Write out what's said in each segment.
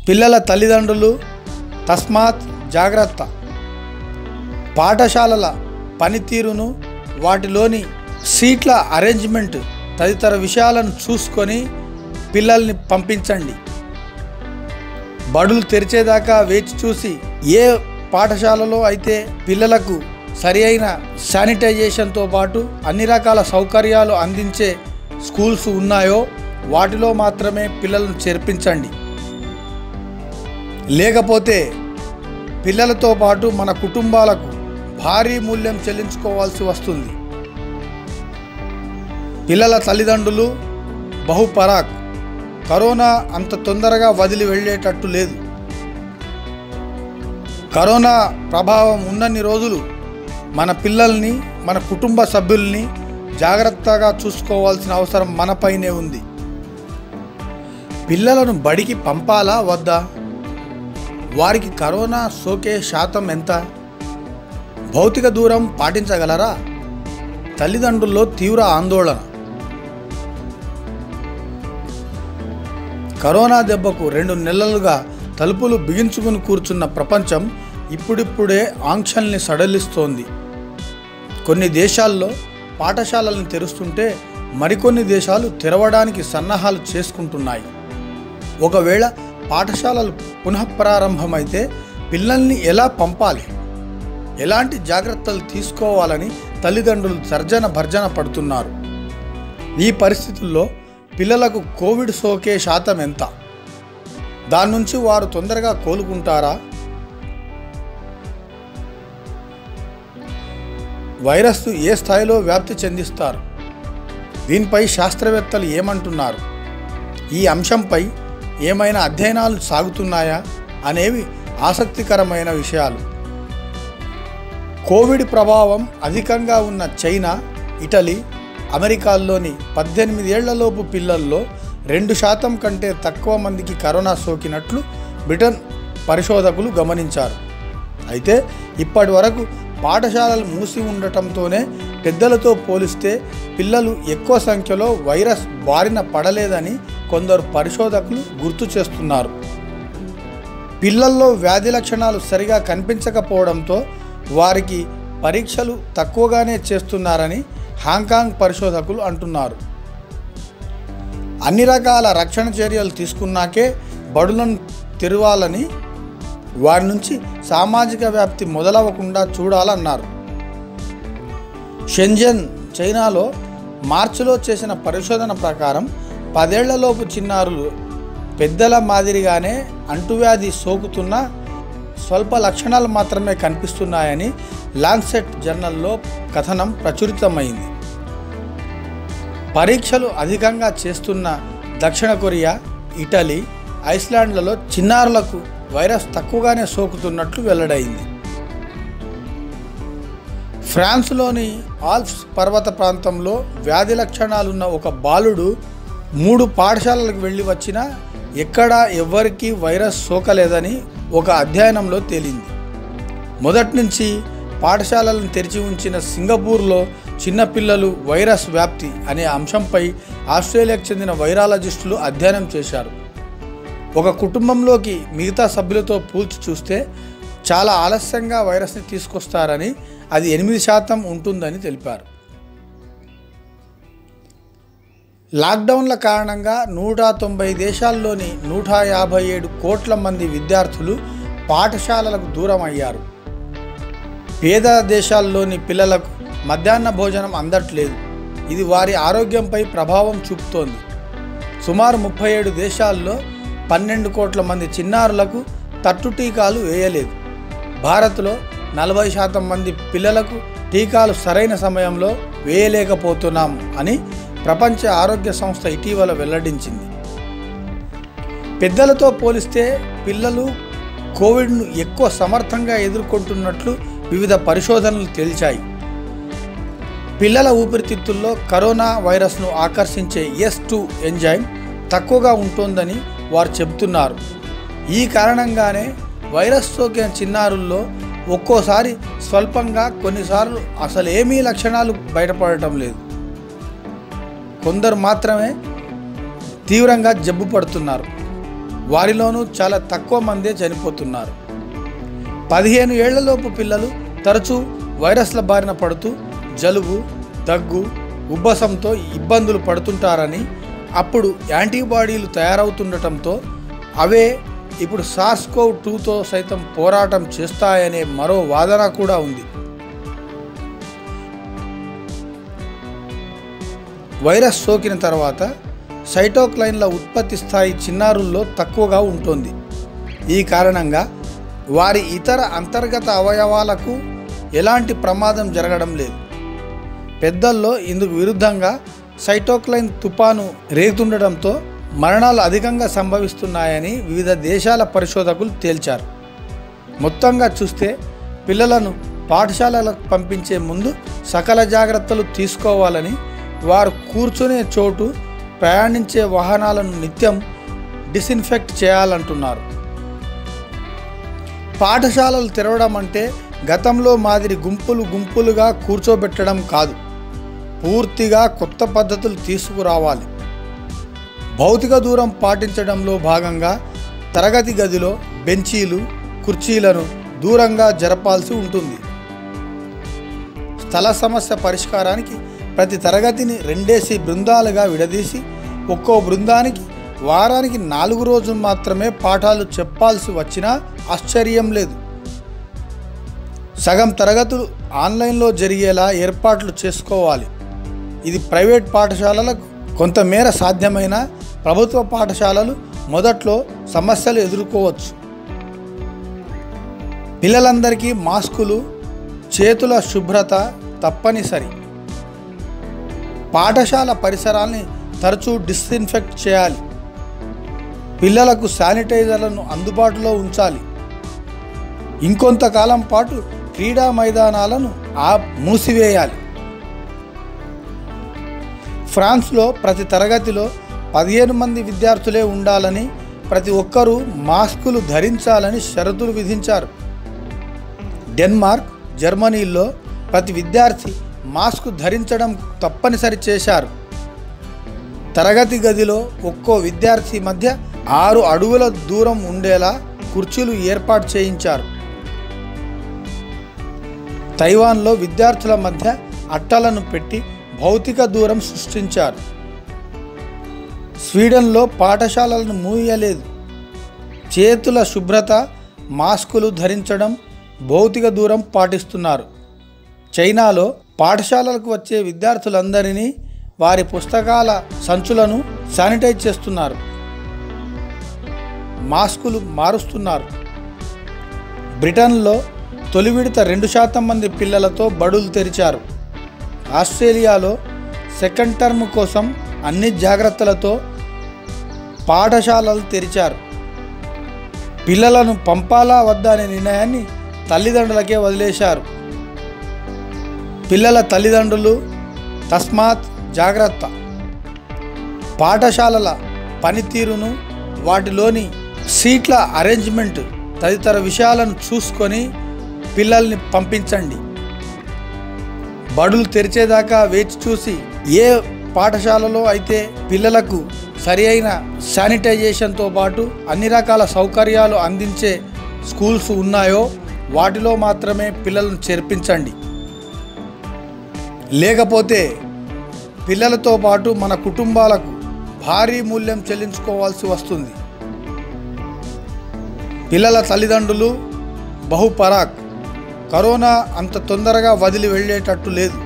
పిల్లల తల్లిదండ్రులు తస్మాత్ జాగ్రత్త పాఠశాలల పనితీరును వాటిలోని సీట్ల అరేంజ్మెంట్ తదితర విషయాలను చూసుకొని పిల్లల్ని పంపించండి బడులు తెరిచేదాకా వేచి చూసి ఏ పాఠశాలలో అయితే పిల్లలకు సరి అయిన శానిటైజేషన్తో పాటు అన్ని రకాల సౌకర్యాలు అందించే స్కూల్స్ ఉన్నాయో వాటిలో మాత్రమే పిల్లలను చేర్పించండి లేకపోతే పిల్లలతో పాటు మన కుటుంబాలకు భారీ మూల్యం చెల్లించుకోవాల్సి వస్తుంది పిల్లల తల్లిదండ్రులు బహుపరాక్ కరోనా అంత తొందరగా వదిలి వెళ్ళేటట్టు లేదు కరోనా ప్రభావం ఉన్నన్ని రోజులు మన పిల్లల్ని మన కుటుంబ సభ్యుల్ని జాగ్రత్తగా చూసుకోవాల్సిన అవసరం మనపైనే ఉంది పిల్లలను బడికి పంపాలా వద్దా వారికి కరోనా సోకే శాతం ఎంత భౌతిక దూరం పాటించగలరా తల్లిదండ్రుల్లో తీవ్ర ఆందోళన కరోనా దెబ్బకు రెండు నెలలుగా తలుపులు బిగించుకుని కూర్చున్న ప్రపంచం ఇప్పుడిప్పుడే ఆంక్షల్ని సడలిస్తోంది కొన్ని దేశాల్లో పాఠశాలలను తెరుస్తుంటే మరికొన్ని దేశాలు తెరవడానికి సన్నాహాలు చేసుకుంటున్నాయి ఒకవేళ పాఠశాలలు పునఃప్రారంభమైతే పిల్లల్ని ఎలా పంపాలి ఎలాంటి జాగ్రత్తలు తీసుకోవాలని తల్లిదండ్రులు తర్జన భర్జన పడుతున్నారు ఈ పరిస్థితుల్లో పిల్లలకు కోవిడ్ సోకే శాతం ఎంత దాని నుంచి వారు తొందరగా కోలుకుంటారా వైరస్ ఏ స్థాయిలో వ్యాప్తి చెందిస్తారు దీనిపై శాస్త్రవేత్తలు ఏమంటున్నారు ఈ అంశంపై ఏమైనా అధ్యయనాలు సాగుతున్నాయా అనేవి ఆసక్తికరమైన విషయాలు కోవిడ్ ప్రభావం అధికంగా ఉన్న చైనా ఇటలీ అమెరికాల్లోని పద్దెనిమిది ఏళ్లలోపు పిల్లల్లో రెండు శాతం కంటే తక్కువ మందికి కరోనా సోకినట్లు బ్రిటన్ పరిశోధకులు గమనించారు అయితే ఇప్పటి వరకు పాఠశాలలు మూసి ఉండటంతోనే పెద్దలతో పోలిస్తే పిల్లలు ఎక్కువ సంఖ్యలో వైరస్ బారిన పడలేదని కొందరు పరిశోధకులు గుర్తు చేస్తున్నారు పిల్లల్లో వ్యాధి లక్షణాలు సరిగా కనిపించకపోవడంతో వారికి పరీక్షలు తక్కువగానే చేస్తున్నారని హాంకాంగ్ పరిశోధకులు అంటున్నారు అన్ని రకాల రక్షణ చర్యలు తీసుకున్నాకే బడులను తెరవాలని వారి నుంచి సామాజిక వ్యాప్తి మొదలవ్వకుండా చూడాలన్నారు షెంజన్ చైనాలో మార్చిలో చేసిన పరిశోధన ప్రకారం పదేళ్లలోపు చిన్నారులు పెద్దల మాదిరిగానే అంటువ్యాధి సోకుతున్న స్వల్ప లక్షణాలు మాత్రమే కనిపిస్తున్నాయని లాన్సెట్ జర్నల్లో కథనం ప్రచురితమైంది పరీక్షలు అధికంగా చేస్తున్న దక్షిణ కొరియా ఇటలీ ఐస్లాండ్లలో చిన్నారులకు వైరస్ తక్కువగానే సోకుతున్నట్లు వెల్లడైంది ఫ్రాన్స్లోని ఆల్ప్స్ పర్వత ప్రాంతంలో వ్యాధి లక్షణాలున్న ఒక బాలుడు మూడు పాఠశాలలకు వెళ్ళి వచ్చినా ఎక్కడా ఎవ్వరికీ వైరస్ సోకలేదని ఒక అధ్యయనంలో తేలింది మొదటి నుంచి పాఠశాలలను తెరిచి ఉంచిన సింగపూర్లో చిన్నపిల్లలు వైరస్ వ్యాప్తి అనే అంశంపై ఆస్ట్రేలియాకు చెందిన వైరాలజిస్టులు అధ్యయనం చేశారు ఒక కుటుంబంలోకి మిగతా సభ్యులతో పోల్చి చూస్తే చాలా ఆలస్యంగా వైరస్ని తీసుకొస్తారని అది ఎనిమిది శాతం ఉంటుందని తెలిపారు లాక్డౌన్ల కారణంగా నూట తొంభై దేశాల్లోని నూట యాభై ఏడు కోట్ల మంది విద్యార్థులు పాఠశాలలకు దూరం అయ్యారు పేద దేశాల్లోని పిల్లలకు మధ్యాహ్న భోజనం అందట్లేదు ఇది వారి ఆరోగ్యంపై ప్రభావం చూపుతోంది సుమారు ముప్పై ఏడు దేశాల్లో పన్నెండు కోట్ల మంది చిన్నారులకు తట్టు టీకాలు వేయలేదు భారత్లో నలభై శాతం మంది పిల్లలకు టీకాలు సరైన సమయంలో వేయలేకపోతున్నాం అని ప్రపంచ ఆరోగ్య సంస్థ ఇటీవల వెల్లడించింది పెద్దలతో పోలిస్తే పిల్లలు కోవిడ్ను ఎక్కువ సమర్థంగా ఎదుర్కొంటున్నట్లు వివిధ పరిశోధనలు తేల్చాయి పిల్లల ఊపిరితిత్తుల్లో కరోనా వైరస్ను ఆకర్షించే ఎస్ టూ ఎంజైమ్ తక్కువగా ఉంటుందని వారు చెబుతున్నారు ఈ కారణంగానే వైరస్ సోకిన చిన్నారుల్లో ఒక్కోసారి స్వల్పంగా కొన్నిసార్లు అసలు ఏమీ లక్షణాలు బయటపడటం లేదు కొందరు మాత్రమే తీవ్రంగా జబ్బు పడుతున్నారు వారిలోనూ చాలా తక్కువ మందే చనిపోతున్నారు పదిహేను ఏళ్లలోపు పిల్లలు తరచూ వైరస్ల బారిన పడుతూ జలుబు దగ్గు ఉబ్బసంతో ఇబ్బందులు పడుతుంటారని అప్పుడు యాంటీబాడీలు తయారవుతుండటంతో అవే ఇప్పుడు సార్స్కోవ్ టూతో సైతం పోరాటం చేస్తాయనే మరో వాదన కూడా ఉంది వైరస్ సోకిన తర్వాత సైటోక్లైన్ల ఉత్పత్తి స్థాయి చిన్నారుల్లో తక్కువగా ఉంటుంది ఈ కారణంగా వారి ఇతర అంతర్గత అవయవాలకు ఎలాంటి ప్రమాదం జరగడం లేదు పెద్దల్లో ఇందుకు విరుద్ధంగా సైటోక్లైన్ తుపాను రేగుతుండటంతో మరణాలు అధికంగా సంభవిస్తున్నాయని వివిధ దేశాల పరిశోధకులు తేల్చారు మొత్తంగా చూస్తే పిల్లలను పాఠశాలలకు పంపించే ముందు సకల జాగ్రత్తలు తీసుకోవాలని వారు కూర్చునే చోటు ప్రయాణించే వాహనాలను నిత్యం డిస్ఇన్ఫెక్ట్ చేయాలంటున్నారు పాఠశాలలు తెరవడం అంటే గతంలో మాదిరి గుంపులు గుంపులుగా కూర్చోబెట్టడం కాదు పూర్తిగా కొత్త పద్ధతులు తీసుకురావాలి భౌతిక దూరం పాటించడంలో భాగంగా తరగతి గదిలో బెంచీలు కుర్చీలను దూరంగా జరపాల్సి ఉంటుంది స్థల సమస్య పరిష్కారానికి ప్రతి తరగతిని రెండేసి బృందాలుగా విడదీసి ఒక్కో బృందానికి వారానికి నాలుగు రోజులు మాత్రమే పాఠాలు చెప్పాల్సి వచ్చినా ఆశ్చర్యం లేదు సగం తరగతులు ఆన్లైన్లో జరిగేలా ఏర్పాట్లు చేసుకోవాలి ఇది ప్రైవేట్ పాఠశాలలకు కొంతమేర సాధ్యమైన ప్రభుత్వ పాఠశాలలు మొదట్లో సమస్యలు ఎదుర్కోవచ్చు పిల్లలందరికీ మాస్కులు చేతుల శుభ్రత తప్పనిసరి పాఠశాల పరిసరాల్ని తరచూ డిస్ఇన్ఫెక్ట్ చేయాలి పిల్లలకు శానిటైజర్లను అందుబాటులో ఉంచాలి ఇంకొంతకాలం పాటు క్రీడా మైదానాలను ఆ మూసివేయాలి ఫ్రాన్స్లో ప్రతి తరగతిలో పదిహేను మంది విద్యార్థులే ఉండాలని ప్రతి ఒక్కరూ మాస్కులు ధరించాలని షరతులు విధించారు డెన్మార్క్ జర్మనీలో ప్రతి విద్యార్థి మాస్క్ ధరించడం తప్పనిసరి చేశారు తరగతి గదిలో ఒక్కో విద్యార్థి మధ్య ఆరు అడుగుల దూరం ఉండేలా కుర్చీలు ఏర్పాటు చేయించారు తైవాన్లో విద్యార్థుల మధ్య అట్టలను పెట్టి భౌతిక దూరం సృష్టించారు స్వీడన్లో పాఠశాలలను మూయలేదు చేతుల శుభ్రత మాస్కులు ధరించడం భౌతిక దూరం పాటిస్తున్నారు చైనాలో పాఠశాలలకు వచ్చే విద్యార్థులందరినీ వారి పుస్తకాల సంచులను శానిటైజ్ చేస్తున్నారు మాస్కులు మారుస్తున్నారు బ్రిటన్లో తొలి విడత రెండు శాతం మంది పిల్లలతో బడులు తెరిచారు ఆస్ట్రేలియాలో సెకండ్ టర్మ్ కోసం అన్ని జాగ్రత్తలతో పాఠశాలలు తెరిచారు పిల్లలను పంపాలా వద్దా అనే నిర్ణయాన్ని తల్లిదండ్రులకే వదిలేశారు పిల్లల తల్లిదండ్రులు తస్మాత్ జాగ్రత్త పాఠశాలల పనితీరును వాటిలోని సీట్ల అరేంజ్మెంట్ తదితర విషయాలను చూసుకొని పిల్లల్ని పంపించండి బడులు తెరిచేదాకా వేచి చూసి ఏ పాఠశాలలో అయితే పిల్లలకు సరి అయిన శానిటైజేషన్తో పాటు అన్ని రకాల సౌకర్యాలు అందించే స్కూల్స్ ఉన్నాయో వాటిలో మాత్రమే పిల్లలను చేర్పించండి లేకపోతే పిల్లలతో పాటు మన కుటుంబాలకు భారీ మూల్యం చెల్లించుకోవాల్సి వస్తుంది పిల్లల తల్లిదండ్రులు బహుపరాక్ కరోనా అంత తొందరగా వదిలి వెళ్ళేటట్టు లేదు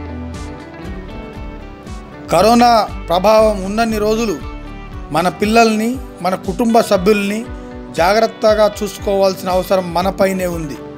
కరోనా ప్రభావం ఉన్నన్ని రోజులు మన పిల్లల్ని మన కుటుంబ సభ్యుల్ని జాగ్రత్తగా చూసుకోవాల్సిన అవసరం మనపైనే ఉంది